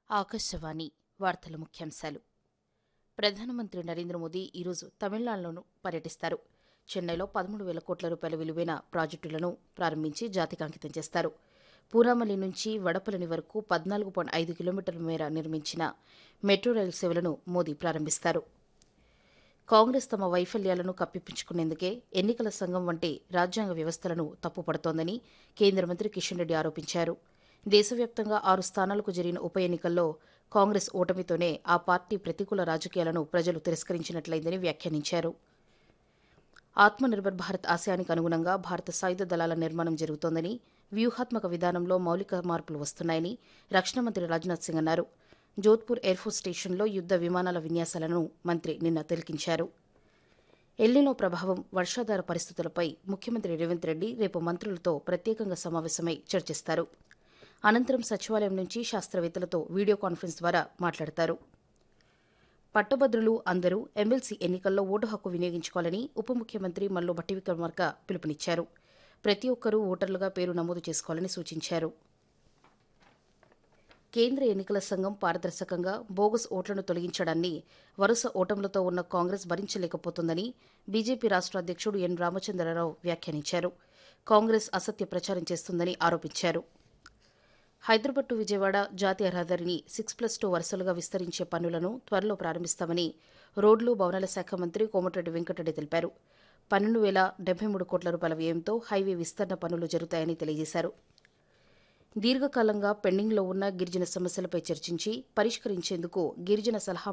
ఆకాశవాణి వార్తల ముఖ్యాంశాలు ప్రధానమంత్రి నరేంద్ర మోదీ ఈరోజు తమిళనాడులోనూ పర్యటిస్తారు చెన్నైలో పదమూడు వేల కోట్ల రూపాయల విలువైన ప్రాజెక్టులను ప్రారంభించి జాతికి అంకితం చేస్తారు పూనామలి నుంచి వడపల్లి వరకు పద్నాలుగు పాయింట్ ఐదు కిలోమీటర్ల మేర నిర్మించిన మెట్రో రైలు సేవలను మోదీ ప్రారంభిస్తారు కాంగ్రెస్ తమ వైఫల్యాలను కప్పిపుచ్చుకునేందుకే ఎన్నికల సంఘం వంటి రాజ్యాంగ వ్యవస్థలను తప్పుపడుతోందని కేంద్ర మంత్రి కిషన్ రెడ్డి ఆరోపించారు దేశవ్యాప్తంగా ఆరు స్థానాలకు జరిగిన ఉప ఎన్నికల్లో కాంగ్రెస్ ఓటమితోనే ఆ పార్టీ ప్రతికూల రాజకీయాలను ప్రజలు తిరస్కరించినట్లయిందని వ్యాఖ్యానించారు ఆత్మనిర్భర్ భారత్ ఆశయానికి అనుగుణంగా భారత సాయుధ దళాల నిర్మాణం జరుగుతోందని వ్యూహాత్మక విధానంలో మౌలిక మార్పులు వస్తున్నాయని రక్షణ మంత్రి రాజ్నాథ్ సింగ్ అన్నారు జోధ్పూర్ ఎయిర్ఫోర్స్ స్టేషన్లో యుద్ద విమానాల విన్యాసాలను మంత్రి నిన్న తిలకించారు ఎల్లినో ప్రభావం వర్షాధార పరిస్థితులపై ముఖ్యమంత్రి రేవంత్ రెడ్డి రేపు మంత్రులతో ప్రత్యేకంగా సమావేశమై చర్చిస్తారు అనంతరం సచివాలయం నుంచి శాస్త్రవేత్తలతో వీడియో కాన్ఫరెన్స్ ద్వారా మాట్లాడతారు పట్టభద్రులు అందరూ ఎమ్మెల్సీ ఎన్నికల్లో ఓటు హక్కు వినియోగించుకోవాలని ఉప ముఖ్యమంత్రి మల్లు భట్టి విక్రమార్క పిలుపునిచ్చారు ప్రతి ఒక్కరూ ఓటర్లుగా పేరు నమోదు చేసుకోవాలని సూచించారు కేంద్ర ఎన్నికల సంఘం పారదర్శకంగా బోగస్ ఓట్లను తొలగించడాన్ని వరుస ఓటములతో ఉన్న కాంగ్రెస్ భరించలేకపోతుందని బీజేపీ రాష్ట్ర అధ్యక్షుడు ఎన్ రామచంద్రరావు వ్యాఖ్యానించారు కాంగ్రెస్ అసత్య ప్రచారం చేస్తుందని ఆరోపించారు హైదరాబాద్ టు విజయవాడ జాతీయ రహదారిని సిక్స్ ప్లస్ టూ వరుసలుగా విస్తరించే పనులను త్వరలో ప్రారంభిస్తామని రోడ్లు భవనాల శాఖ మంత్రి కోమటిరెడ్డి వెంకటరెడ్డి తెలిపారు పన్నెండు వేల డెబ్బై మూడు కోట్ల రూపాయల వ్యయంతో హైవే విస్తరణ పనులు జరుగుతాయని తెలియజేశారు దీర్ఘకాలంగా పెండింగ్లో ఉన్న గిరిజన సమస్యలపై చర్చించి పరిష్కరించేందుకు గిరిజన సలహా